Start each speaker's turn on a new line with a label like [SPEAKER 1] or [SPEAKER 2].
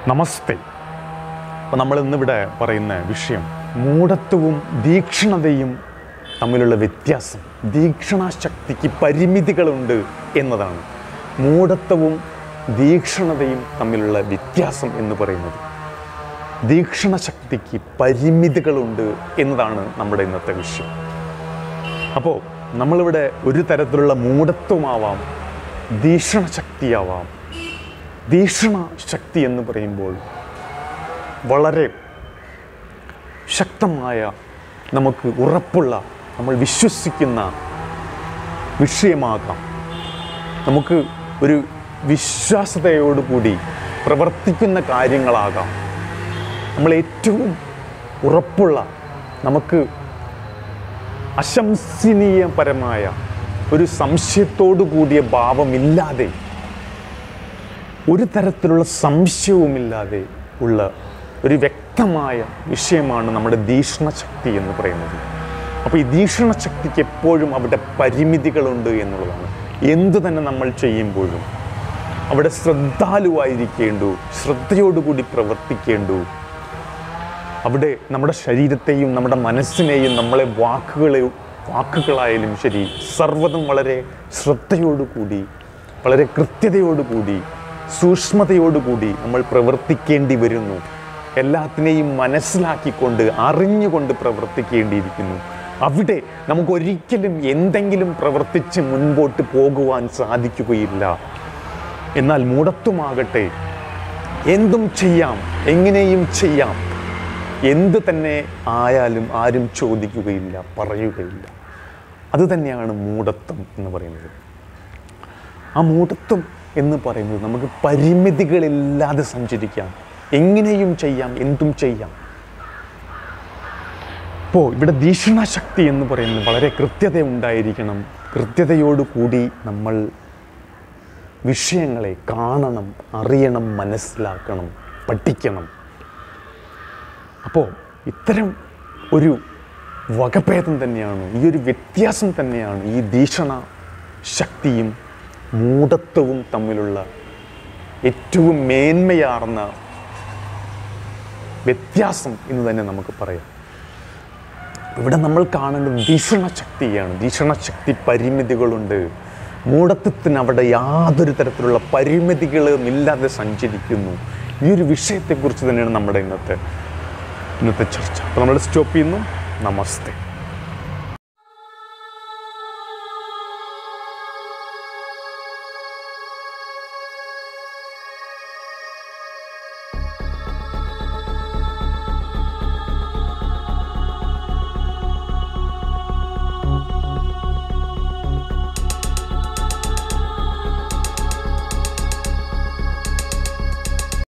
[SPEAKER 1] നമസ്തേ അപ്പം നമ്മൾ ഇന്നിവിടെ പറയുന്ന വിഷയം മൂഢത്വവും തീക്ഷ്ണതയും തമ്മിലുള്ള വ്യത്യാസം തീക്ഷ്ണശക്തിക്ക് പരിമിതികളുണ്ട് എന്നതാണ് മൂഢത്വവും തീക്ഷ്ണതയും തമ്മിലുള്ള വ്യത്യാസം എന്ന് പറയുന്നത് തീക്ഷ്ണശക്തിക്ക് പരിമിതികളുണ്ട് എന്നതാണ് നമ്മുടെ ഇന്നത്തെ വിഷയം അപ്പോൾ നമ്മളിവിടെ ഒരു തരത്തിലുള്ള മൂഢത്വമാവാം തീക്ഷ്ണശക്തിയാവാം തീക്ഷ്ണ ശക്തി എന്ന് പറയുമ്പോൾ വളരെ ശക്തമായ നമുക്ക് ഉറപ്പുള്ള നമ്മൾ വിശ്വസിക്കുന്ന വിഷയമാകാം നമുക്ക് ഒരു വിശ്വാസതയോടുകൂടി പ്രവർത്തിക്കുന്ന കാര്യങ്ങളാകാം നമ്മൾ ഏറ്റവും ഉറപ്പുള്ള നമുക്ക് അശംസനീയപരമായ ഒരു സംശയത്തോടു കൂടിയ ഭാവമില്ലാതെ ഒരു തരത്തിലുള്ള സംശയവുമില്ലാതെ ഉള്ള ഒരു വ്യക്തമായ വിഷയമാണ് നമ്മുടെ തീക്ഷ്ണശക്തി എന്ന് പറയുന്നത് അപ്പോൾ ഈ തീക്ഷ്ണശക്തിക്ക് എപ്പോഴും അവിടെ പരിമിതികളുണ്ട് എന്നുള്ളതാണ് എന്തു തന്നെ നമ്മൾ ചെയ്യുമ്പോഴും അവിടെ ശ്രദ്ധാലുവായിരിക്കേണ്ടു ശ്രദ്ധയോടുകൂടി പ്രവർത്തിക്കേണ്ടു അവിടെ നമ്മുടെ ശരീരത്തെയും നമ്മുടെ മനസ്സിനെയും നമ്മളെ വാക്കുകളെ വാക്കുകളായാലും ശരി സർവ്വതും വളരെ ശ്രദ്ധയോടുകൂടി വളരെ കൃത്യതയോടുകൂടി സൂക്ഷ്മതയോടുകൂടി നമ്മൾ പ്രവർത്തിക്കേണ്ടി വരുന്നു എല്ലാത്തിനെയും മനസ്സിലാക്കിക്കൊണ്ട് അറിഞ്ഞുകൊണ്ട് പ്രവർത്തിക്കേണ്ടിയിരിക്കുന്നു അവിടെ നമുക്കൊരിക്കലും എന്തെങ്കിലും പ്രവർത്തിച്ച് മുൻപോട്ട് പോകുവാൻ സാധിക്കുകയില്ല എന്നാൽ മൂടത്വമാകട്ടെ എന്തും ചെയ്യാം എങ്ങനെയും ചെയ്യാം എന്ത് തന്നെ ആയാലും ആരും ചോദിക്കുകയില്ല പറയുകയില്ല അത് തന്നെയാണ് മൂഢത്വം എന്ന് പറയുന്നത് ആ മൂഢത്വം എന്ന് പറയുന്നത് നമുക്ക് പരിമിതികളില്ലാതെ സഞ്ചരിക്കാം എങ്ങനെയും ചെയ്യാം എന്തും ചെയ്യാം ഇപ്പോൾ ഇവിടെ ഭീഷണശക്തി എന്ന് പറയുന്നത് വളരെ കൃത്യത ഉണ്ടായിരിക്കണം കൃത്യതയോടുകൂടി നമ്മൾ വിഷയങ്ങളെ കാണണം അറിയണം മനസ്സിലാക്കണം പഠിക്കണം അപ്പോൾ ഇത്തരം ഒരു വകഭേദം തന്നെയാണ് ഈ ഒരു വ്യത്യാസം തന്നെയാണ് ഈ ഭീഷണ ശക്തിയും മൂഢത്വവും തമ്മിലുള്ള ഏറ്റവും മേന്മയാർന്ന വ്യത്യാസം എന്ന് തന്നെ നമുക്ക് പറയാം ഇവിടെ നമ്മൾ കാണേണ്ടത് ഭീഷണശക്തിയാണ് ഭീഷണശക്തി പരിമിതികളുണ്ട് മൂഢത്വത്തിന് അവിടെ യാതൊരു തരത്തിലുള്ള പരിമിതികളും ഇല്ലാതെ സഞ്ചരിക്കുന്നു ഈ ഒരു വിഷയത്തെക്കുറിച്ച് തന്നെയാണ് നമ്മുടെ ഇന്നത്തെ ഇന്നത്തെ ചർച്ച അപ്പോൾ നമ്മൾ സ്റ്റോപ്പ് ചെയ്യുന്നു നമസ്തേ